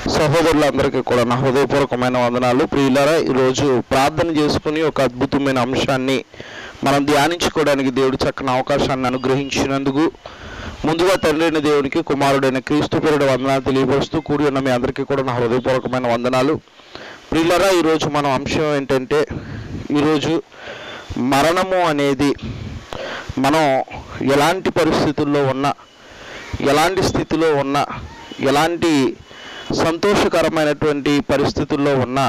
సహోదరులందరికీ కూడా నా హృదయపూర్వకమైన వందనాలు ప్రియులారా ఈరోజు ప్రార్థన చేసుకుని ఒక అద్భుతమైన అంశాన్ని మనం ధ్యానించుకోవడానికి దేవుడు చక్కని అవకాశాన్ని అనుగ్రహించినందుకు ముందుగా తండ్రైన దేవునికి కుమారుడైన క్రీస్తు పేరుడు వందనాలు తెలియపరుస్తూ కూడి ఉన్న మీ అందరికీ కూడా నా హృదయపూర్వకమైన వందనాలు ప్రియులారా ఈరోజు మనం అంశం ఏంటంటే ఈరోజు మరణము అనేది మనం ఎలాంటి పరిస్థితుల్లో ఉన్నా ఎలాంటి స్థితిలో ఉన్నా ఎలాంటి సంతోషకరమైనటువంటి పరిస్థితుల్లో ఉన్నా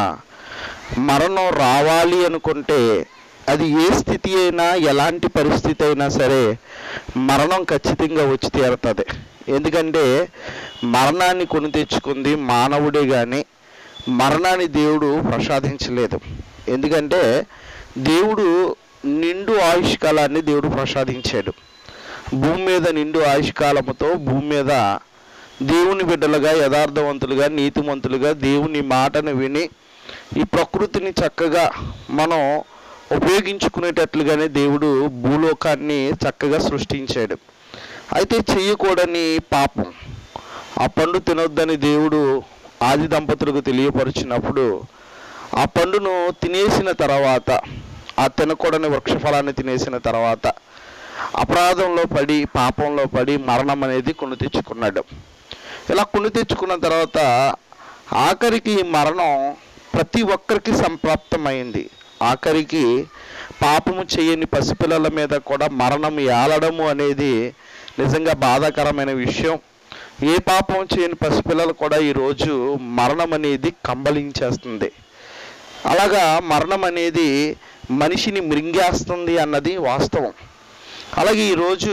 మరణం రావాలి అనుకుంటే అది ఏ స్థితి అయినా ఎలాంటి పరిస్థితి అయినా సరే మరణం ఖచ్చితంగా వచ్చి తీరుతుంది ఎందుకంటే మరణాన్ని కొని తెచ్చుకుంది మానవుడే కానీ మరణాన్ని దేవుడు ప్రసాదించలేదు ఎందుకంటే దేవుడు నిండు ఆయుష్కాలాన్ని దేవుడు ప్రసాదించాడు భూమి మీద నిండు ఆయుష్కాలముతో భూమి మీద దేవుని బిడ్డలుగా యథార్థవంతులుగా నీతిమంతులుగా దేవుని మాటను విని ఈ ప్రకృతిని చక్కగా మనం ఉపయోగించుకునేటట్లుగానే దేవుడు భూలోకాన్ని చక్కగా సృష్టించాడు అయితే చెయ్యకూడని పాపం ఆ పండు తినొద్దని దేవుడు ఆది దంపతులకు తెలియపరిచినప్పుడు ఆ పండును తినేసిన తర్వాత ఆ తినకూడని వృక్షఫలాన్ని తినేసిన తర్వాత అపరాధంలో పడి పాపంలో పడి మరణం అనేది కొని తెచ్చుకున్నాడు ఇలా కొని తెచ్చుకున్న తర్వాత ఆఖరికి ఈ మరణం ప్రతి ఒక్కరికి సంప్రాప్తమైంది ఆఖరికి పాపము చేయని పసిపిల్లల మీద కూడా మరణం ఏలడము అనేది నిజంగా బాధాకరమైన విషయం ఏ పాపం చేయని పసిపిల్లలు కూడా ఈరోజు మరణం అనేది కంబలించేస్తుంది అలాగా మరణం అనేది మనిషిని మృంగేస్తుంది అన్నది వాస్తవం అలాగే ఈరోజు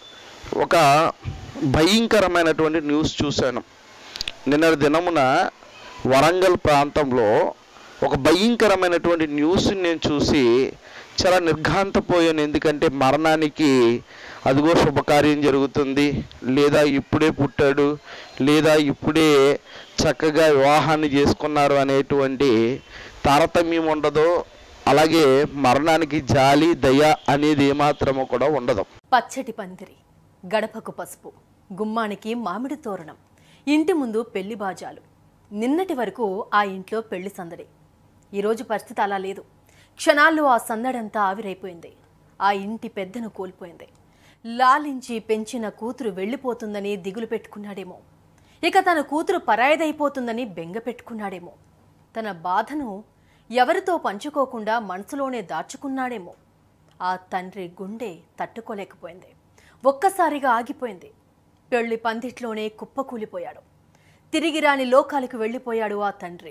ఒక భయంకరమైనటువంటి న్యూస్ చూశాను నిన్నటి దినమున వరంగల్ ప్రాంతంలో ఒక భయంకరమైనటువంటి న్యూస్ని నేను చూసి చాలా నిర్ఘాంతపోయాను ఎందుకంటే మరణానికి అదిగో శుభకార్యం జరుగుతుంది లేదా ఇప్పుడే పుట్టాడు లేదా ఇప్పుడే చక్కగా వివాహాన్ని చేసుకున్నారు అనేటువంటి తారతమ్యం ఉండదు అలాగే మరణానికి జాలి దయ అనేది ఏమాత్రము కూడా ఉండదు పచ్చటి పందిరి గడపకు పసుపు గుమ్మానికి మామిడి తోరణం ఇంటి ముందు పెళ్లి బాజాలు నిన్నటి వరకు ఆ ఇంట్లో పెళ్లి సందడి ఈరోజు పరిస్థితి అలా లేదు క్షణాల్లో ఆ సందడంతా ఆవిరైపోయింది ఆ ఇంటి పెద్దను కోల్పోయింది లాలించి పెంచిన కూతురు వెళ్ళిపోతుందని దిగులు పెట్టుకున్నాడేమో ఇక తన కూతురు పరాయిదైపోతుందని బెంగ పెట్టుకున్నాడేమో తన బాధను ఎవరితో పంచుకోకుండా మనసులోనే దాచుకున్నాడేమో ఆ తండ్రి గుండె తట్టుకోలేకపోయింది ఒక్కసారిగా ఆగిపోయింది పెళ్లి పందిట్లోనే కుప్పకూలిపోయాడు తిరిగి రాని లోకాలకు వెళ్ళిపోయాడు ఆ తండ్రి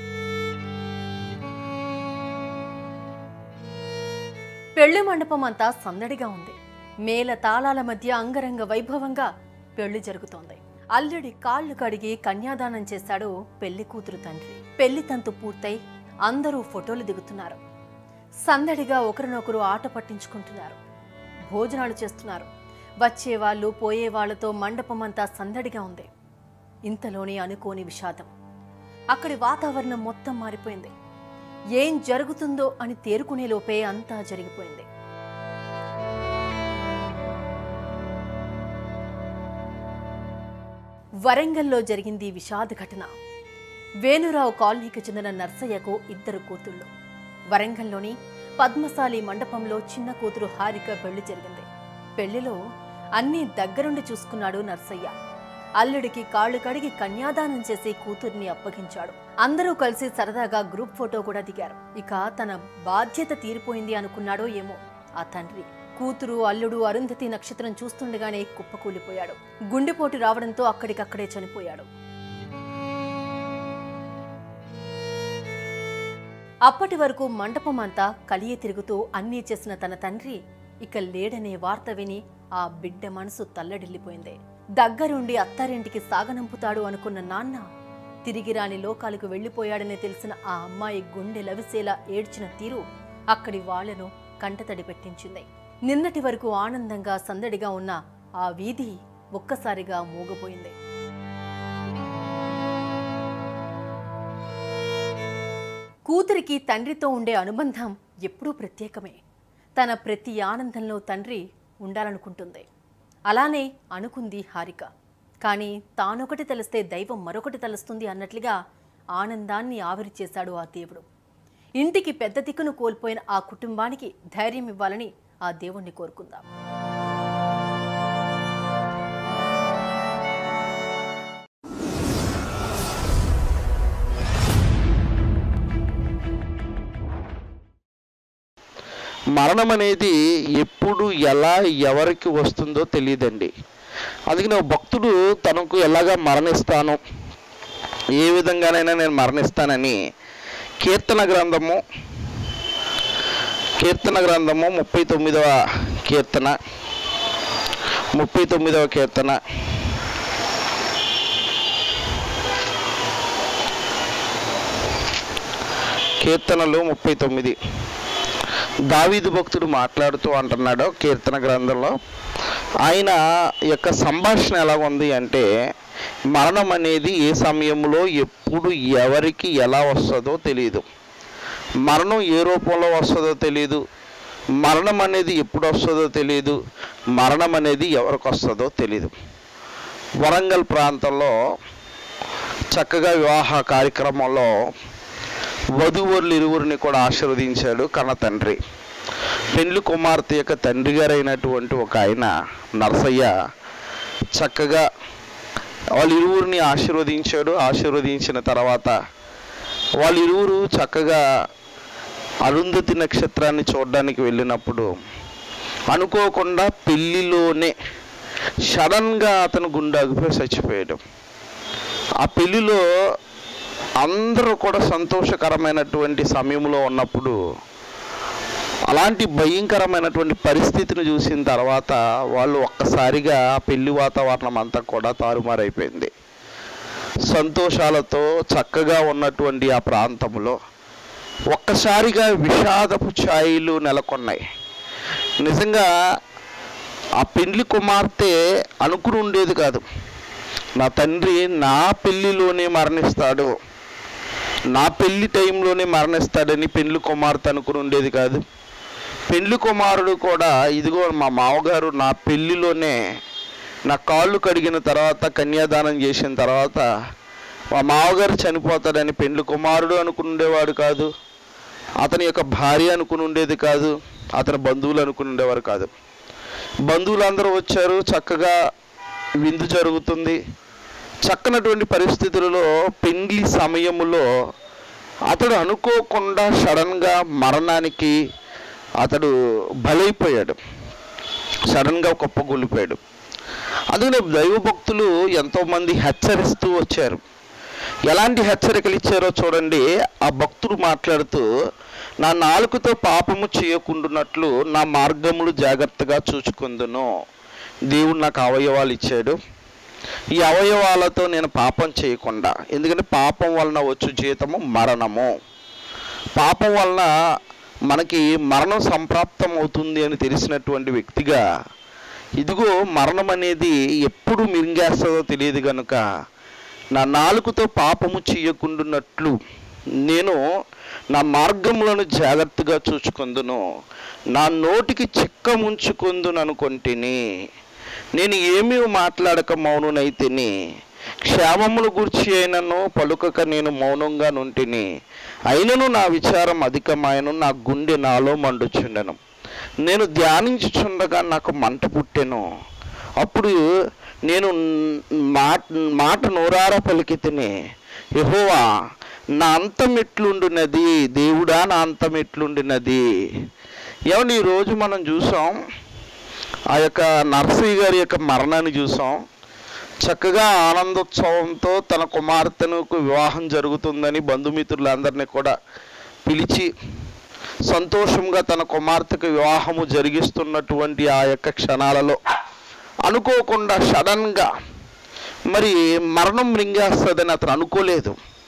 పెళ్లి మండపం అంతా సందడిగా ఉంది మేల తాళాల మధ్య అంగరంగ వైభవంగా పెళ్లి జరుగుతోంది అల్లుడి కాళ్ళు కడిగి కన్యాదానం చేశాడు పెళ్లి కూతురు తండ్రి పెళ్లి తంతు పూర్తయి అందరూ ఫోటోలు దిగుతున్నారు సందడిగా ఒకరినొకరు ఆట పట్టించుకుంటున్నారు భోజనాలు చేస్తున్నారు వచ్చేవాళ్ళు పోయేవాళ్లతో మండపం అంతా సందడిగా ఉంది ఇంతలోనే అనుకోని విషాదం అక్కడి వాతావరణం మొత్తం మారిపోయింది ఏం జరుగుతుందో అని తేరుకునే లోపే అంతా జరిగిపోయింది వరంగల్లో జరిగింది ఈ విషాద ఘటన వేణురావు కాలనీకి చెందిన నర్సయ్యకు ఇద్దరు కూతుళ్ళు వరంగల్లోని పద్మశాలి మండపంలో చిన్న కూతురు హారిక పెళ్లి జరిగింది పెళ్లిలో అన్నీ దగ్గరుండి చూసుకున్నాడు నర్సయ్య అల్లుడికి కాళ్ళు కడిగి కన్యాదానం చేసి కూతుర్ని అప్పగించాడు అందరూ కలిసి సరదాగా గ్రూప్ ఫోటో కూడా దిగారు ఇక తన బాధ్యత తీరిపోయింది అనుకున్నాడో ఏమో ఆ తండ్రి కూతురు అల్లుడు అరుంధతి నక్షత్రం చూస్తుండగానే కుప్పకూలిపోయాడు గుండెపోటు రావడంతో అక్కడికక్కడే చనిపోయాడు అప్పటి వరకు మండపం అంతా కలియ తిరుగుతూ అన్నీ చేసిన తన తండ్రి ఇక లేడనే వార్త విని ఆ బిడ్డ మనసు తల్లడిల్లిపోయింది దగ్గరుండి అత్తారింటికి సాగనంపుతాడు అనుకున్న నాన్న తిరిగి రాని లోకాలకు వెళ్లిపోయాడని తెలిసిన ఆ అమ్మాయి గుండె లవిసేలా ఏడ్చిన తీరు అక్కడి వాళ్లను కంటతడి పెట్టించింది నిన్నటి వరకు ఆనందంగా సందడిగా ఉన్న ఆ వీధి ఒక్కసారిగా మూగపోయింది కూతురికి తండ్రితో ఉండే అనుబంధం ఎప్పుడూ ప్రత్యేకమే తన ప్రతి ఆనందంలో తండ్రి ఉండాలనుకుంటుంది అలానే అనుకుంది హారిక కానీ తానొకటి తెలిస్తే దైవం మరొకటి తెలుస్తుంది అన్నట్లుగా ఆనందాన్ని ఆవిరి చేశాడు ఆ దేవుడు ఇంటికి పెద్ద దిక్కును కోల్పోయిన ఆ కుటుంబానికి ధైర్యం ఇవ్వాలని ఆ దేవుణ్ణి కోరుకుందాం మరణం అనేది ఎప్పుడు ఎలా ఎవరికి వస్తుందో తెలియదండి అందుకని ఒక భక్తుడు తనకు ఎలాగా మరణిస్తాను ఏ విధంగానైనా నేను మరణిస్తానని కీర్తన గ్రంథము కీర్తన గ్రంథము ముప్పై తొమ్మిదవ కీర్తన ముప్పై తొమ్మిదవ కీర్తన కీర్తనలు ముప్పై తొమ్మిది దావీదు భక్తుడు మాట్లాడుతూ అంటున్నాడు కీర్తన గ్రంథంలో ఆయన యొక్క సంభాషణ ఎలా ఉంది అంటే మరణం అనేది ఏ సమయంలో ఎప్పుడు ఎవరికి ఎలా వస్తుందో తెలియదు మరణం ఏ రూపంలో వస్తుందో తెలియదు మరణం అనేది ఎప్పుడు వస్తుందో తెలియదు మరణం అనేది ఎవరికి వస్తుందో తెలియదు వరంగల్ ప్రాంతంలో చక్కగా వివాహ కార్యక్రమంలో వధువరులు ఇరువురిని కూడా ఆశీర్వదించాడు కన్న తండ్రి పెండ్లి కుమార్తె యొక్క తండ్రి గారైనటువంటి ఒక ఆయన నరసయ్య చక్కగా వాళ్ళ ఇరువురిని ఆశీర్వదించాడు ఆశీర్వదించిన తర్వాత వాళ్ళ ఇరువురు చక్కగా అరుంధతి నక్షత్రాన్ని చూడడానికి వెళ్ళినప్పుడు అనుకోకుండా పెళ్లిలోనే సడన్గా అతను గుండాగిపోయి చచ్చిపోయాడు ఆ పెళ్లిలో అందరూ కూడా సంతోషకరమైనటువంటి సమయంలో ఉన్నప్పుడు అలాంటి భయంకరమైనటువంటి పరిస్థితిని చూసిన తర్వాత వాళ్ళు ఒక్కసారిగా ఆ పెళ్లి వాతావరణం అంతా కూడా తారుమారైపోయింది సంతోషాలతో చక్కగా ఉన్నటువంటి ఆ ప్రాంతంలో ఒక్కసారిగా విషాదపు ఛాయలు నెలకొన్నాయి నిజంగా ఆ పెళ్లి కుమార్తె అనుకుని ఉండేది కాదు నా తండ్రి నా పెళ్లిలోనే మరణిస్తాడు నా పెళ్లి టైంలోనే మరణిస్తాడని పెళ్లి కుమార్తె అనుకుని ఉండేది కాదు పెళ్లి కుమారుడు కూడా ఇదిగో మా మామగారు నా పెళ్లిలోనే నా కాళ్ళు కడిగిన తర్వాత కన్యాదానం చేసిన తర్వాత మా మామగారు చనిపోతాడని పెళ్లి కుమారుడు అనుకుని ఉండేవాడు కాదు అతని యొక్క భార్య అనుకుని ఉండేది కాదు అతని బంధువులు అనుకుని ఉండేవారు కాదు బంధువులందరూ వచ్చారు చక్కగా విందు జరుగుతుంది చక్కనటువంటి పరిస్థితులలో పెండ్లి సమయములో అతడు అనుకోకుండా సడన్గా మరణానికి అతడు బలైపోయాడు సడన్గా కుప్పగొలిపోయాడు అందుకనే దైవభక్తులు ఎంతోమంది హెచ్చరిస్తూ వచ్చారు ఎలాంటి హెచ్చరికలు ఇచ్చారో చూడండి ఆ భక్తుడు మాట్లాడుతూ నా నాలుకతో పాపము చేయకుండానట్లు నా మార్గములు జాగ్రత్తగా చూచుకుందును దేవుడు నాకు అవయవాలు ఇచ్చాడు ఈ అవయవాలతో నేను పాపం చేయకుండా ఎందుకంటే పాపం వలన వచ్చు జీతము మరణము పాపం వలన మనకి మరణం సంప్రాప్తం అవుతుంది అని తెలిసినటువంటి వ్యక్తిగా ఇదిగో మరణం అనేది ఎప్పుడు మింగేస్తుందో తెలియదు కనుక నా నాలుకతో పాపము చేయకుండానట్లు నేను నా మార్గములను జాగ్రత్తగా చూచుకుందును నా నోటికి చిక్క ముంచుకుందును అనుకొంటిని నేను ఏమీ మాట్లాడక మౌనునైతిని క్షేమమును గుర్చి అయినను పలుకక నేను మౌనంగా నుంటిని అయినను నా విచారం అధికమాయను నా గుండె నాలో మండుచుండెను నేను ధ్యానించుచుండగా నాకు మంట పుట్టెను అప్పుడు నేను మాట మాట నోరార పలికి తిని యహోవా నా అంతం ఎట్లుండినది దేవుడా నా అంతం ఎట్లుండినది ఏమండి ఈరోజు మనం చూసాం ఆ యొక్క నర్సయ్య గారి యొక్క మరణాన్ని చూసాం చక్కగా ఆనందోత్సవంతో తన కుమార్తెనుకు వివాహం జరుగుతుందని బంధుమిత్రులందరినీ కూడా పిలిచి సంతోషంగా తన కుమార్తెకు వివాహము జరిగిస్తున్నటువంటి ఆ యొక్క క్షణాలలో అనుకోకుండా సడన్గా మరి మరణం మృంగేస్తుందని అతను అనుకోలేదు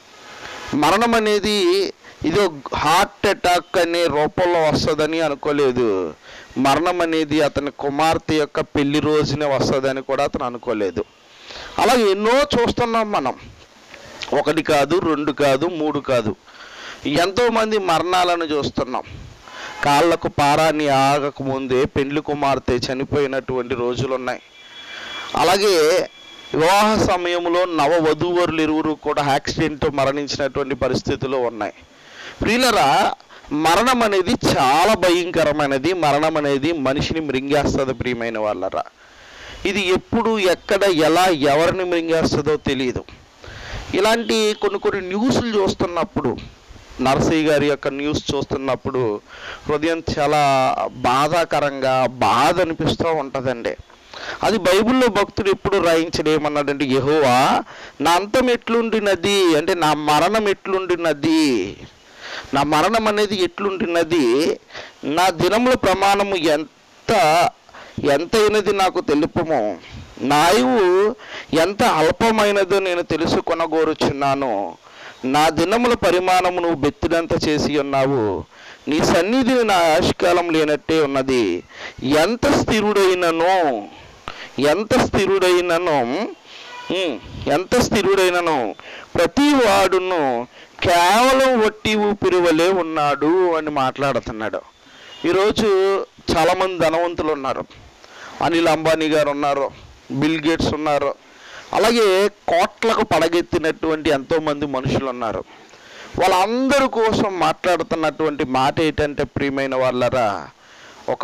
మరణం అనేది ఇది హార్ట్ అటాక్ అనే రూపంలో వస్తుందని అనుకోలేదు మరణం అనేది అతని కుమార్తె యొక్క పెళ్లి రోజునే వస్తుందని కూడా అతను అనుకోలేదు అలా ఎన్నో చూస్తున్నాం మనం ఒకటి కాదు రెండు కాదు మూడు కాదు ఎంతోమంది మరణాలను చూస్తున్నాం కాళ్ళకు పారాన్ని ఆగకముందే పెండ్లి కుమార్తె చనిపోయినటువంటి రోజులు ఉన్నాయి అలాగే వివాహ సమయంలో నవ వధూవరులు ఇరువురు కూడా యాక్సిడెంట్ మరణించినటువంటి పరిస్థితులు ఉన్నాయి ప్రియులరా మరణం అనేది చాలా భయంకరమైనది మరణం అనేది మనిషిని మృంగేస్తుంది ప్రియమైన వాళ్ళరా ఇది ఎప్పుడు ఎక్కడ ఎలా ఎవరిని మృంగేస్తుందో తెలియదు ఇలాంటి కొన్ని కొన్ని న్యూస్లు చూస్తున్నప్పుడు నరసయ్య గారి యొక్క న్యూస్ చూస్తున్నప్పుడు హృదయం చాలా బాధాకరంగా బాధ అనిపిస్తూ ఉంటుందండి అది బైబిల్లో భక్తుడు ఎప్పుడు రాయించడం ఏమన్నాడంటే యెహోవా నా అంతం ఎట్లుండినది అంటే నా మరణం ఎట్లుండినది నా మరణం అనేది ఎట్లుండినది నా దినముల ప్రమాణము ఎంత ఎంతైనది నాకు తెలుపము నా ఆయువు ఎంత అల్పమైనదో నేను తెలుసుకొనగోరుచున్నాను నా దినముల పరిమాణము నువ్వు బెత్తినంత చేసి ఉన్నావు నీ సన్నిధిని నా ఆశకాలం లేనట్టే ఉన్నది ఎంత స్థిరుడైనను ఎంత స్థిరుడైనను ఉమ్, ఎంత స్థిరుడైనను ప్రతి వాడును కేవలం వట్టి ఊపిరి వలె ఉన్నాడు అని మాట్లాడుతున్నాడు ఈరోజు చాలామంది ధనవంతులు ఉన్నారు అనిల్ అంబానీ గారు ఉన్నారు బిల్ గేట్స్ ఉన్నారు అలాగే కోట్లకు పడగెత్తినటువంటి ఎంతోమంది మనుషులు ఉన్నారు వాళ్ళందరి కోసం మాట్లాడుతున్నటువంటి మాట ఏంటంటే ప్రియమైన వాళ్ళరా ఒక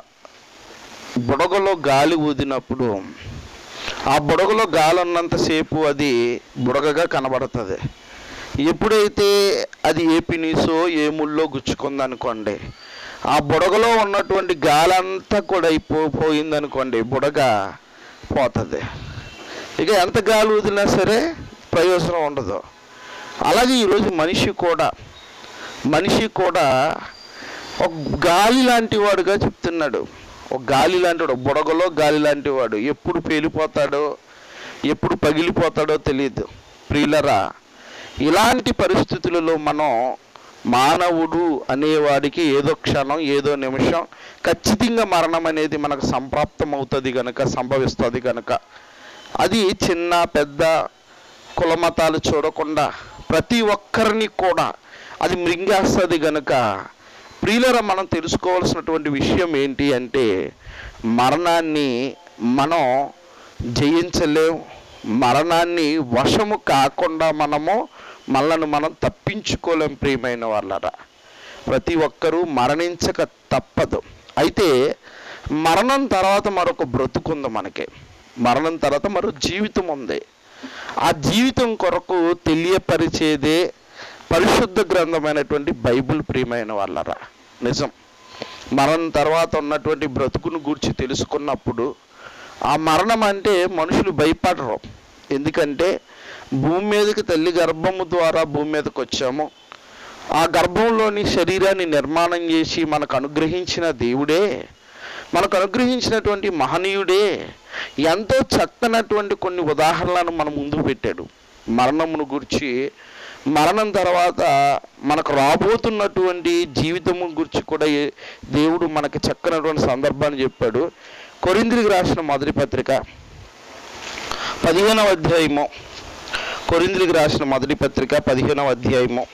బుడగలో గాలి ఊదినప్పుడు ఆ బుడగలో గాలి ఉన్నంతసేపు అది బుడగగా కనబడుతుంది ఎప్పుడైతే అది ఏ పినీసో ఏ ముళ్ళో గుచ్చుకుందనుకోండి ఆ బుడగలో ఉన్నటువంటి గాలి అంతా కూడా అయిపో పోయిందనుకోండి బుడగ పోతుంది ఇక ఎంత గాలి ఊదినా సరే ప్రయోజనం ఉండదు అలాగే ఈరోజు మనిషి కూడా మనిషి కూడా ఒక గాలి లాంటి వాడుగా చెప్తున్నాడు ఒక గాలి లాంటి వాడు బుడగలో గాలి లాంటి వాడు ఎప్పుడు పేలిపోతాడో ఎప్పుడు పగిలిపోతాడో తెలియదు ప్రియులరా ఇలాంటి పరిస్థితులలో మనం మానవుడు అనేవాడికి ఏదో క్షణం ఏదో నిమిషం ఖచ్చితంగా మరణం అనేది మనకు సంప్రాప్తం అవుతుంది కనుక సంభవిస్తుంది కనుక అది చిన్న పెద్ద కులమతాలు చూడకుండా ప్రతి ఒక్కరిని కూడా అది మృంగేస్తుంది గనుక ప్రియులర మనం తెలుసుకోవాల్సినటువంటి విషయం ఏంటి అంటే మరణాన్ని మనం జయించలేం మరణాన్ని వశము కాకుండా మనము మనల్ని మనం తప్పించుకోలేం ప్రియమైన వాళ్ళరా ప్రతి ఒక్కరూ మరణించక తప్పదు అయితే మరణం తర్వాత మరొక బ్రతుకుంది మనకి మరణం తర్వాత మరో జీవితం ఉంది ఆ జీవితం కొరకు తెలియపరిచేదే పరిశుద్ధ గ్రంథమైనటువంటి బైబిల్ ప్రియమైన వాళ్ళరా నిజం మరణం తర్వాత ఉన్నటువంటి బ్రతుకును గూర్చి తెలుసుకున్నప్పుడు ఆ మరణం అంటే మనుషులు భయపడరు ఎందుకంటే భూమి మీదకి తల్లి గర్భము ద్వారా భూమి మీదకి వచ్చాము ఆ గర్భంలోని శరీరాన్ని నిర్మాణం చేసి మనకు అనుగ్రహించిన దేవుడే మనకు అనుగ్రహించినటువంటి మహనీయుడే ఎంతో చక్కనటువంటి కొన్ని ఉదాహరణలను మన ముందు పెట్టాడు మరణమును గురించి మరణం తర్వాత మనకు రాబోతున్నటువంటి జీవితము గురించి కూడా ఏ- దేవుడు మనకి చక్కనటువంటి సందర్భాన్ని చెప్పాడు కొరింద్రికి రాసిన మొదటి పత్రిక పదిహేనవ అధ్యాయము కొరింద్రికి రాసిన మొదటి పత్రిక పదిహేనవ అధ్యాయము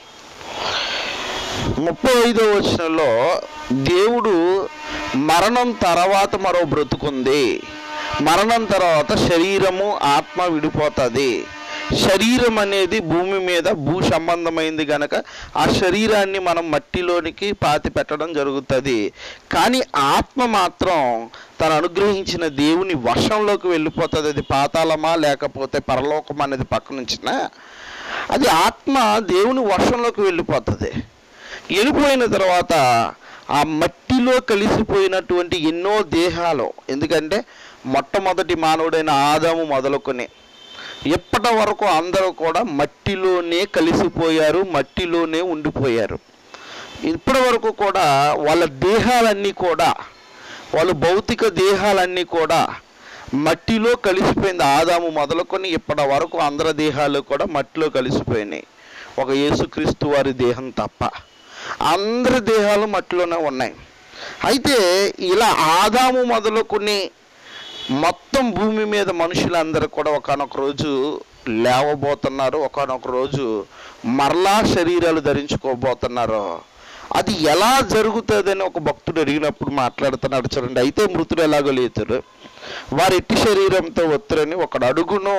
ముప్పై ఐదో వచనంలో దేవుడు మరణం తర్వాత మరో బ్రతుకుంది మరణం తర్వాత శరీరము ఆత్మ విడిపోతుంది శరీరం అనేది భూమి మీద భూ సంబంధమైంది గనక ఆ శరీరాన్ని మనం మట్టిలోనికి పాతి పెట్టడం జరుగుతుంది కానీ ఆత్మ మాత్రం తను అనుగ్రహించిన దేవుని వశంలోకి వెళ్ళిపోతుంది అది పాతాళమా లేకపోతే పరలోకం అనేది పక్కనుంచిన అది ఆత్మ దేవుని వశంలోకి వెళ్ళిపోతుంది వెళ్ళిపోయిన తర్వాత ఆ మట్టిలో కలిసిపోయినటువంటి ఎన్నో దేహాలు ఎందుకంటే మొట్టమొదటి మానవుడైన ఆదాము మొదలుకొని ఇప్పటి వరకు అందరూ కూడా మట్టిలోనే కలిసిపోయారు మట్టిలోనే ఉండిపోయారు ఇప్పటి వరకు కూడా వాళ్ళ దేహాలన్నీ కూడా వాళ్ళ భౌతిక దేహాలన్నీ కూడా మట్టిలో కలిసిపోయింది ఆదాము మొదలుకొని ఇప్పటి వరకు అందరి దేహాలు కూడా మట్టిలో కలిసిపోయినాయి ఒక యేసుక్రీస్తు వారి దేహం తప్ప అందరి దేహాలు మట్టిలోనే ఉన్నాయి అయితే ఇలా ఆదాము మొదలుకొని మొత్తం భూమి మీద మనుషులందరూ కూడా ఒకనొక రోజు లేవబోతున్నారు ఒకనొక రోజు మరలా శరీరాలు ధరించుకోబోతున్నారు అది ఎలా జరుగుతుందని ఒక భక్తుడు అడిగినప్పుడు మాట్లాడుతున్నాడు చూడండి అయితే మృతుడు ఎలాగో లేతారు వారి ఎట్టి శరీరంతో వత్తురని ఒకడు అడుగును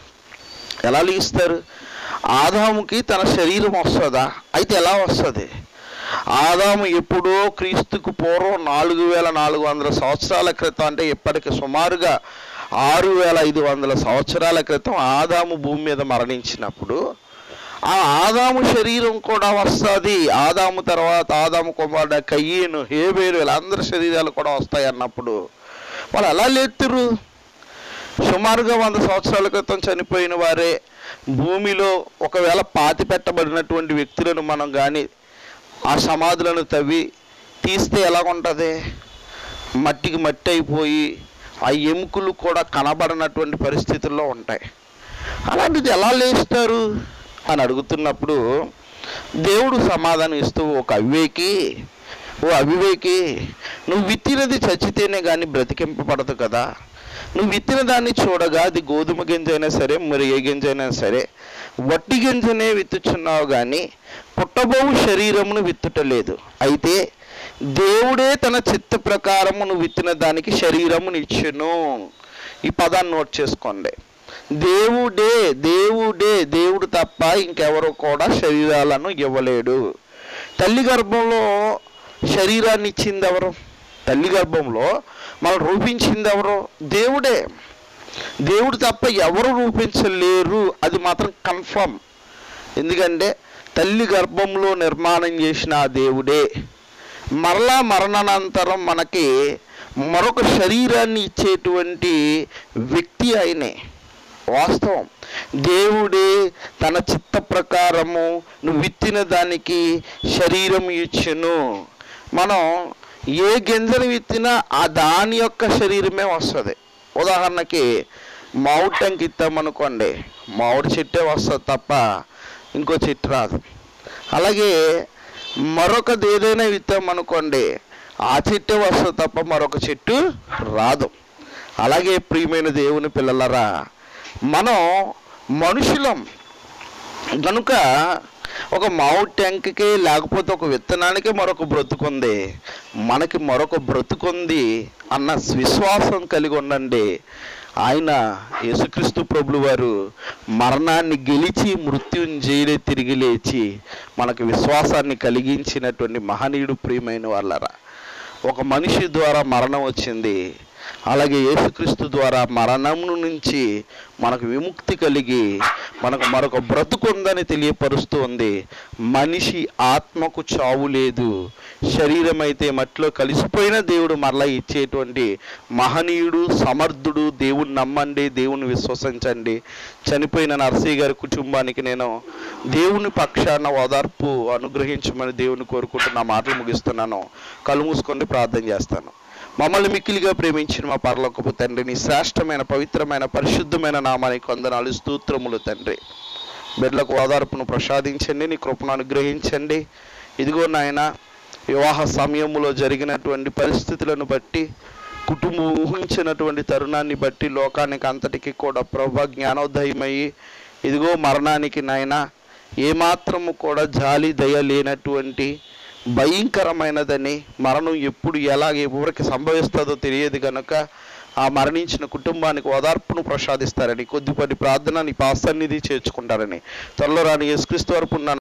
ఎలా లీస్తారు ఆదాముకి తన శరీరం వస్తుందా అయితే ఎలా వస్తుంది ఆదాము ఎప్పుడో క్రీస్తుకు పూర్వం నాలుగు వేల నాలుగు వందల సంవత్సరాల క్రితం అంటే ఇప్పటికి సుమారుగా ఆరు వేల ఐదు వందల సంవత్సరాల క్రితం ఆదాము భూమి మీద మరణించినప్పుడు ఆ ఆదాము శరీరం కూడా వస్తుంది ఆదాము తర్వాత ఆదాము కుమారుడు కయ్యేను హేబేలు వీళ్ళందరి శరీరాలు కూడా వస్తాయి అన్నప్పుడు వాళ్ళు ఎలా లేతురు సుమారుగా వంద సంవత్సరాల క్రితం చనిపోయిన వారే భూమిలో ఒకవేళ పాతి పెట్టబడినటువంటి వ్యక్తులను మనం కానీ ఆ సమాధులను తవ్వి తీస్తే ఎలా ఉంటుంది మట్టికి మట్టి అయిపోయి ఆ ఎముకలు కూడా కనబడినటువంటి పరిస్థితుల్లో ఉంటాయి అలాంటిది ఎలా లేస్తారు అని అడుగుతున్నప్పుడు దేవుడు సమాధానం ఇస్తూ ఒక అవివేకి ఓ అవివేకి నువ్వు విత్తినది చచ్చితేనే కానీ బ్రతికింపబడదు కదా నువ్వు విత్తిన దాన్ని చూడగా అది గోధుమ గింజ అయినా సరే మరి ఏ గింజ అయినా సరే వట్టి గింజనే విత్తుచున్నావు కానీ పుట్టబోవు శరీరమును విత్తుటలేదు అయితే దేవుడే తన చిత్త ప్రకారమును విత్తిన దానికి శరీరమునిచ్చును ఈ పదాన్ని నోట్ చేసుకోండి దేవుడే దేవుడే దేవుడు తప్ప ఇంకెవరు కూడా శరీరాలను ఇవ్వలేడు తల్లి గర్భంలో శరీరాన్ని ఇచ్చింది ఎవరు తల్లి గర్భంలో మనం రూపించింది ఎవరు దేవుడే దేవుడు తప్ప ఎవరు రూపించలేరు అది మాత్రం కన్ఫర్మ్ ఎందుకంటే తల్లి గర్భంలో నిర్మాణం చేసిన ఆ దేవుడే మరలా మరణానంతరం మనకి మరొక శరీరాన్ని ఇచ్చేటువంటి వ్యక్తి ఆయనే వాస్తవం దేవుడే తన చిత్త ప్రకారము నువ్వు విత్తిన దానికి శరీరం ఇచ్చును మనం ఏ గింజను విత్తినా ఆ దాని యొక్క శరీరమే వస్తుంది ఉదాహరణకి మామిడి టంకి ఇస్తామనుకోండి మామిడి చెట్టే వస్తుంది తప్ప ఇంకో చెట్టు రాదు అలాగే మరొకది ఏదైనా విత్తామనుకోండి ఆ చెట్టే వస్తుంది తప్ప మరొక చెట్టు రాదు అలాగే ప్రియమైన దేవుని పిల్లలరా మనం మనుషులం కనుక ఒక మామిడి ట్యాంక్కి లేకపోతే ఒక విత్తనానికి మరొక బ్రతుకుంది మనకి మరొక బ్రతుకుంది అన్న విశ్వాసం కలిగి ఉండండి ఆయన యేసుక్రీస్తు ప్రభులు వారు మరణాన్ని గెలిచి మృత్యుంజయుడే తిరిగి లేచి మనకు విశ్వాసాన్ని కలిగించినటువంటి మహనీయుడు ప్రియమైన వాళ్ళరా ఒక మనిషి ద్వారా మరణం వచ్చింది అలాగే యేసుక్రీస్తు ద్వారా మరణం నుంచి మనకు విముక్తి కలిగి మనకు మరొక బ్రతుకుందని తెలియపరుస్తూ ఉంది మనిషి ఆత్మకు చావు లేదు శరీరం అయితే మట్టిలో కలిసిపోయిన దేవుడు మరలా ఇచ్చేటువంటి మహనీయుడు సమర్థుడు దేవుని నమ్మండి దేవుని విశ్వసించండి చనిపోయిన నర్సయ్య గారి కుటుంబానికి నేను దేవుని పక్షాన ఓదార్పు అనుగ్రహించమని దేవుని కోరుకుంటూ నా మాటలు ముగిస్తున్నాను కళ్ళు మూసుకొని ప్రార్థన చేస్తాను మమ్మల్ని మిక్కిలిగా ప్రేమించిన మా పరలోకపు తండ్రి నీ శ్రేష్టమైన పవిత్రమైన పరిశుద్ధమైన నామానికి వందనాలు స్తోత్రములు తండ్రి బిడ్డలకు ఓదార్పును ప్రసాదించండి నీ కృపను అనుగ్రహించండి ఇదిగో నాయన వివాహ సమయంలో జరిగినటువంటి పరిస్థితులను బట్టి కుటుంబం ఊహించినటువంటి తరుణాన్ని బట్టి లోకానికి అంతటికి కూడా ప్రభ జ్ఞానోదయమయ్యి ఇదిగో మరణానికి నాయన ఏమాత్రము కూడా జాలి దయ లేనటువంటి భయంకరమైనదని మరణం ఎప్పుడు ఎలా ఎవరికి సంభవిస్తుందో తెలియదు కనుక ఆ మరణించిన కుటుంబానికి ఓదార్పును ప్రసాదిస్తారని కొద్దిపాటి ప్రార్థన నీ పాసన్నిధి చేర్చుకుంటారని త్వరలో రాని యేసుక్రీస్తు వరకు ఉన్న